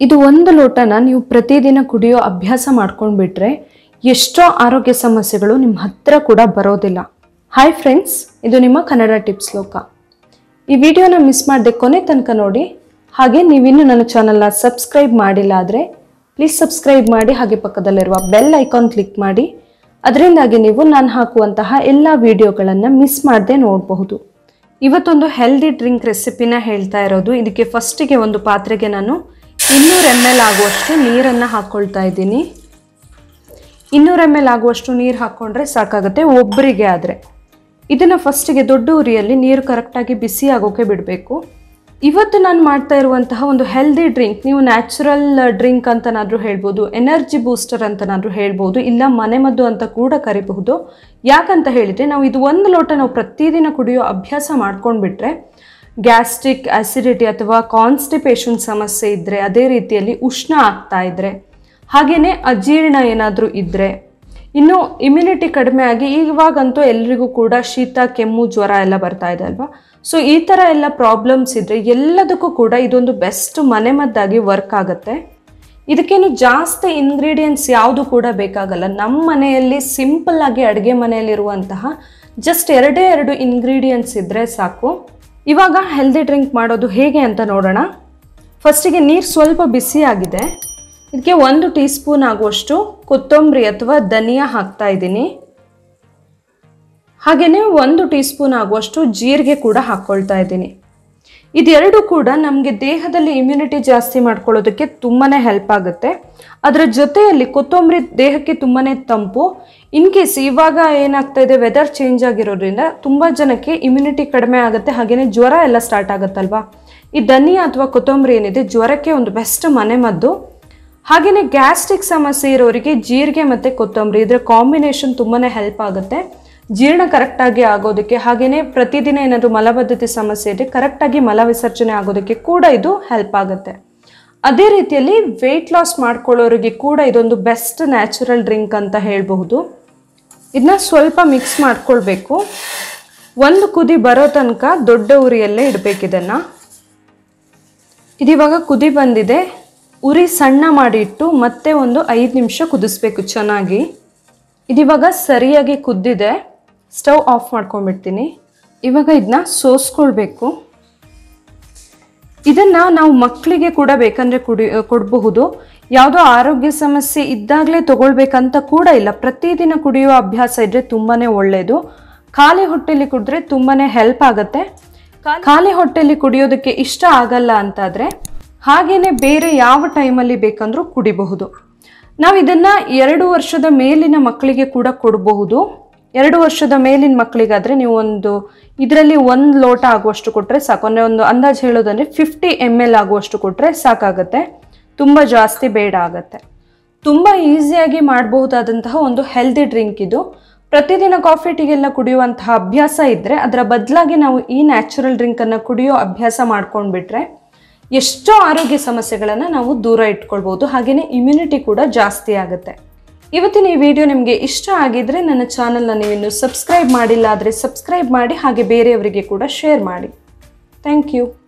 ಇದು ಒಂದು ಲೋಟನ ನೀವು ಪ್ರತಿದಿನ ಕುಡಿಯೋ ಅಭ್ಯಾಸ ಮಾಡ್ಕೊಂಡ್ಬಿಟ್ರೆ ಎಷ್ಟೋ ಆರೋಗ್ಯ ಸಮಸ್ಯೆಗಳು ನಿಮ್ಮ ಹತ್ರ ಕೂಡ ಬರೋದಿಲ್ಲ ಹಾಯ್ ಫ್ರೆಂಡ್ಸ್ ಇದು ನಿಮ್ಮ ಕನ್ನಡ ಟಿಪ್ಸ್ ಲೋಕ ಈ ವಿಡಿಯೋನ ಮಿಸ್ ಮಾಡದೆ ಕೊನೆ ತನಕ ನೋಡಿ ಹಾಗೆ ನೀವಿನ್ನೂ ನನ್ನ ಚಾನಲ್ನ ಸಬ್ಸ್ಕ್ರೈಬ್ ಮಾಡಿಲ್ಲ ಆದರೆ ಪ್ಲೀಸ್ ಸಬ್ಸ್ಕ್ರೈಬ್ ಮಾಡಿ ಹಾಗೆ ಪಕ್ಕದಲ್ಲಿರುವ ಬೆಲ್ ಐಕಾನ್ ಕ್ಲಿಕ್ ಮಾಡಿ ಅದರಿಂದಾಗಿ ನೀವು ನಾನು ಹಾಕುವಂತಹ ಎಲ್ಲ ವಿಡಿಯೋಗಳನ್ನು ಮಿಸ್ ಮಾಡದೆ ನೋಡಬಹುದು ಇವತ್ತೊಂದು ಹೆಲ್ದಿ ಡ್ರಿಂಕ್ ರೆಸಿಪಿನ ಹೇಳ್ತಾ ಇರೋದು ಇದಕ್ಕೆ ಫಸ್ಟಿಗೆ ಒಂದು ಪಾತ್ರೆಗೆ ನಾನು ಇನ್ನೂರು ಎಮ್ ಎಲ್ ಆಗುವಷ್ಟು ನೀರನ್ನು ಹಾಕ್ಕೊಳ್ತಾ ಇದ್ದೀನಿ ಇನ್ನೂರು ಎಮ್ ಎಲ್ ಆಗುವಷ್ಟು ನೀರು ಹಾಕ್ಕೊಂಡ್ರೆ ಸಾಕಾಗುತ್ತೆ ಒಬ್ಬರಿಗೆ ಆದರೆ ಇದನ್ನು ಫಸ್ಟಿಗೆ ದೊಡ್ಡ ಉರಿಯಲ್ಲಿ ನೀರು ಕರೆಕ್ಟಾಗಿ ಬಿಸಿ ಆಗೋಕೆ ಬಿಡಬೇಕು ಇವತ್ತು ನಾನು ಮಾಡ್ತಾ ಇರುವಂತಹ ಒಂದು ಹೆಲ್ದಿ ಡ್ರಿಂಕ್ ನೀವು ನ್ಯಾಚುರಲ್ ಡ್ರಿಂಕ್ ಅಂತನಾದರೂ ಹೇಳ್ಬೋದು ಎನರ್ಜಿ ಬೂಸ್ಟರ್ ಅಂತನಾದರೂ ಹೇಳ್ಬೋದು ಇಲ್ಲ ಮನೆಮದ್ದು ಅಂತ ಕೂಡ ಕರಿಬಹುದು ಯಾಕಂತ ಹೇಳಿದರೆ ನಾವು ಇದು ಒಂದು ಲೋಟ ನಾವು ಪ್ರತಿದಿನ ಕುಡಿಯೋ ಅಭ್ಯಾಸ ಮಾಡ್ಕೊಂಡ್ಬಿಟ್ರೆ ಗ್ಯಾಸ್ಟ್ರಿಕ್ ಆಸಿಡಿಟಿ ಅಥವಾ ಕಾನ್ಸ್ಟಿಪೇಷನ್ ಸಮಸ್ಯೆ ಇದ್ದರೆ ಅದೇ ರೀತಿಯಲ್ಲಿ ಉಷ್ಣ ಆಗ್ತಾ ಇದ್ದರೆ ಹಾಗೆಯೇ ಅಜೀರ್ಣ ಏನಾದರೂ ಇದ್ದರೆ ಇನ್ನು ಇಮ್ಯುನಿಟಿ ಕಡಿಮೆ ಆಗಿ ಇವಾಗಂತೂ ಎಲ್ರಿಗೂ ಕೂಡ ಶೀತ ಕೆಮ್ಮು ಜ್ವರ ಎಲ್ಲ ಬರ್ತಾ ಇದೆ ಅಲ್ವಾ ಸೊ ಈ ಥರ ಎಲ್ಲ ಪ್ರಾಬ್ಲಮ್ಸ್ ಇದ್ದರೆ ಎಲ್ಲದಕ್ಕೂ ಕೂಡ ಇದೊಂದು ಬೆಸ್ಟ್ ಮನೆಮದ್ದಾಗಿ ವರ್ಕ್ ಆಗುತ್ತೆ ಇದಕ್ಕೇನು ಜಾಸ್ತಿ ಇಂಗ್ರೀಡಿಯೆಂಟ್ಸ್ ಯಾವುದು ಕೂಡ ಬೇಕಾಗಲ್ಲ ನಮ್ಮ ಮನೆಯಲ್ಲಿ ಸಿಂಪಲ್ ಆಗಿ ಅಡುಗೆ ಮನೆಯಲ್ಲಿರುವಂತಹ ಜಸ್ಟ್ ಎರಡೇ ಎರಡು ಇಂಗ್ರೀಡಿಯೆಂಟ್ಸ್ ಇದ್ದರೆ ಸಾಕು ಇವಾಗ ಹೆಲ್ದಿ ಡ್ರಿಂಕ್ ಮಾಡೋದು ಹೇಗೆ ಅಂತ ನೋಡೋಣ ಫಸ್ಟಿಗೆ ನೀರು ಸ್ವಲ್ಪ ಬಿಸಿ ಆಗಿದೆ ಇದಕ್ಕೆ ಒಂದು ಟೀ ಸ್ಪೂನ್ ಆಗುವಷ್ಟು ಕೊತ್ತಂಬರಿ ಅಥವಾ ಧನಿಯಾ ಹಾಕ್ತಾ ಇದ್ದೀನಿ ಹಾಗೆಯೇ ಒಂದು ಟೀ ಸ್ಪೂನ್ ಆಗುವಷ್ಟು ಜೀರಿಗೆ ಕೂಡ ಹಾಕ್ಕೊಳ್ತಾ ಇದ್ದೀನಿ ಇದೆರಡು ಕೂಡ ನಮಗೆ ದೇಹದಲ್ಲಿ ಇಮ್ಯುನಿಟಿ ಜಾಸ್ತಿ ಮಾಡ್ಕೊಳ್ಳೋದಕ್ಕೆ ತುಂಬಾ ಹೆಲ್ಪ್ ಆಗುತ್ತೆ ಅದರ ಜೊತೆಯಲ್ಲಿ ಕೊತ್ತಂಬರಿ ದೇಹಕ್ಕೆ ತುಂಬಾ ತಂಪು ಇನ್ ಕೇಸ್ ಇವಾಗ ಏನಾಗ್ತಾ ಇದೆ ವೆದರ್ ಚೇಂಜ್ ಆಗಿರೋದ್ರಿಂದ ತುಂಬ ಜನಕ್ಕೆ ಇಮ್ಯುನಿಟಿ ಕಡಿಮೆ ಆಗುತ್ತೆ ಹಾಗೆಯೇ ಜ್ವರ ಎಲ್ಲ ಸ್ಟಾರ್ಟ್ ಆಗುತ್ತಲ್ವಾ ಈ ಧನಿಯಾ ಅಥವಾ ಕೊತ್ತಂಬರಿ ಏನಿದೆ ಜ್ವರಕ್ಕೆ ಒಂದು ಬೆಸ್ಟ್ ಮನೆಮದ್ದು ಹಾಗೆಯೇ ಗ್ಯಾಸ್ಟ್ರಿಕ್ ಸಮಸ್ಯೆ ಇರೋರಿಗೆ ಜೀರಿಗೆ ಮತ್ತು ಕೊತ್ತಂಬರಿ ಇದರ ಕಾಂಬಿನೇಷನ್ ತುಂಬಾ ಹೆಲ್ಪ್ ಆಗುತ್ತೆ ಜೀರ್ಣ ಕರೆಕ್ಟಾಗಿ ಆಗೋದಕ್ಕೆ ಹಾಗೆಯೇ ಪ್ರತಿದಿನ ಏನಾದರೂ ಮಲಬದ್ಧತೆ ಸಮಸ್ಯೆ ಇದೆ ಕರೆಕ್ಟಾಗಿ ಮಲ ವಿಸರ್ಜನೆ ಆಗೋದಕ್ಕೆ ಕೂಡ ಇದು ಹೆಲ್ಪ್ ಆಗುತ್ತೆ ಅದೇ ರೀತಿಯಲ್ಲಿ ವೆಯ್ಟ್ ಲಾಸ್ ಮಾಡ್ಕೊಳ್ಳೋರಿಗೆ ಕೂಡ ಇದೊಂದು ಬೆಸ್ಟ್ ನ್ಯಾಚುರಲ್ ಡ್ರಿಂಕ್ ಅಂತ ಹೇಳಬಹುದು ಇದನ್ನ ಸ್ವಲ್ಪ ಮಿಕ್ಸ್ ಮಾಡ್ಕೊಳ್ಬೇಕು ಒಂದು ಕುದಿ ಬರೋ ತನಕ ದೊಡ್ಡ ಉರಿಯಲ್ಲೇ ಇಡಬೇಕು ಇದನ್ನು ಇದಿವಾಗ ಕುದಿ ಬಂದಿದೆ ಉರಿ ಸಣ್ಣ ಮಾಡಿ ಇಟ್ಟು ಮತ್ತೆ ಒಂದು ಐದು ನಿಮಿಷ ಕುದಿಸ್ಬೇಕು ಚೆನ್ನಾಗಿ ಇದಿವಾಗ ಸರಿಯಾಗಿ ಕುದ್ದಿದೆ ಸ್ಟವ್ ಆಫ್ ಮಾಡ್ಕೊಂಡ್ಬಿಡ್ತೀನಿ ಇವಾಗ ಇದನ್ನ ಸೋಸ್ಕೊಳ್ಬೇಕು ಇದನ್ನು ನಾವು ಮಕ್ಕಳಿಗೆ ಕೂಡ ಬೇಕಂದರೆ ಕುಡಿ ಕೊಡಬಹುದು ಯಾವುದೋ ಆರೋಗ್ಯ ಸಮಸ್ಯೆ ಇದ್ದಾಗಲೇ ತಗೊಳ್ಬೇಕಂತ ಕೂಡ ಇಲ್ಲ ಪ್ರತಿದಿನ ಕುಡಿಯುವ ಅಭ್ಯಾಸ ಇದ್ದರೆ ತುಂಬಾ ಒಳ್ಳೆಯದು ಖಾಲಿ ಹೊಟ್ಟೆಲಿ ಕುಡಿದ್ರೆ ತುಂಬಾ ಹೆಲ್ಪ್ ಆಗುತ್ತೆ ಖಾಲಿ ಹೊಟ್ಟೆಲಿ ಕುಡಿಯೋದಕ್ಕೆ ಇಷ್ಟ ಆಗಲ್ಲ ಅಂತಾದರೆ ಹಾಗೇನೆ ಬೇರೆ ಯಾವ ಟೈಮಲ್ಲಿ ಬೇಕಂದ್ರೂ ಕುಡಿಬಹುದು ನಾವು ಇದನ್ನು ಎರಡು ವರ್ಷದ ಮೇಲಿನ ಮಕ್ಕಳಿಗೆ ಕೂಡ ಕೊಡಬಹುದು ಎರಡು ವರ್ಷದ ಮೇಲಿನ ಮಕ್ಕಳಿಗಾದರೆ ನೀವು ಒಂದು ಇದರಲ್ಲಿ ಒಂದು ಲೋಟ ಆಗುವಷ್ಟು ಕೊಟ್ಟರೆ ಸಾಕು ಅಂದರೆ ಒಂದು ಅಂದಾಜು ಹೇಳೋದಂದರೆ ಫಿಫ್ಟಿ ಎಮ್ ಎಲ್ ಆಗುವಷ್ಟು ಕೊಟ್ಟರೆ ಸಾಕಾಗತ್ತೆ ತುಂಬ ಜಾಸ್ತಿ ಬೇಡ ಆಗತ್ತೆ ತುಂಬ ಈಸಿಯಾಗಿ ಮಾಡಬಹುದಾದಂತಹ ಒಂದು ಹೆಲ್ದಿ ಡ್ರಿಂಕ್ ಇದು ಪ್ರತಿದಿನ ಕಾಫಿ ಟೀಗೆಲ್ಲ ಕುಡಿಯುವಂತಹ ಅಭ್ಯಾಸ ಇದ್ದರೆ ಅದರ ಬದಲಾಗಿ ನಾವು ಈ ನ್ಯಾಚುರಲ್ ಡ್ರಿಂಕನ್ನು ಕುಡಿಯೋ ಅಭ್ಯಾಸ ಮಾಡ್ಕೊಂಡ್ಬಿಟ್ರೆ ಎಷ್ಟೋ ಆರೋಗ್ಯ ಸಮಸ್ಯೆಗಳನ್ನು ನಾವು ದೂರ ಇಟ್ಕೊಳ್ಬೋದು ಹಾಗೆಯೇ ಇಮ್ಯುನಿಟಿ ಕೂಡ ಜಾಸ್ತಿ ಆಗುತ್ತೆ ಇವತ್ತಿನ ಈ ವಿಡಿಯೋ ನಿಮಗೆ ಇಷ್ಟ ಆಗಿದ್ರೆ ನನ್ನ ಚಾನಲ್ನ ನೀವಿನ್ನು ಸಬ್ಸ್ಕ್ರೈಬ್ ಮಾಡಿಲ್ಲ ಆದರೆ ಸಬ್ಸ್ಕ್ರೈಬ್ ಮಾಡಿ ಹಾಗೆ ಬೇರೆಯವರಿಗೆ ಕೂಡ ಶೇರ್ ಮಾಡಿ ಥ್ಯಾಂಕ್ ಯು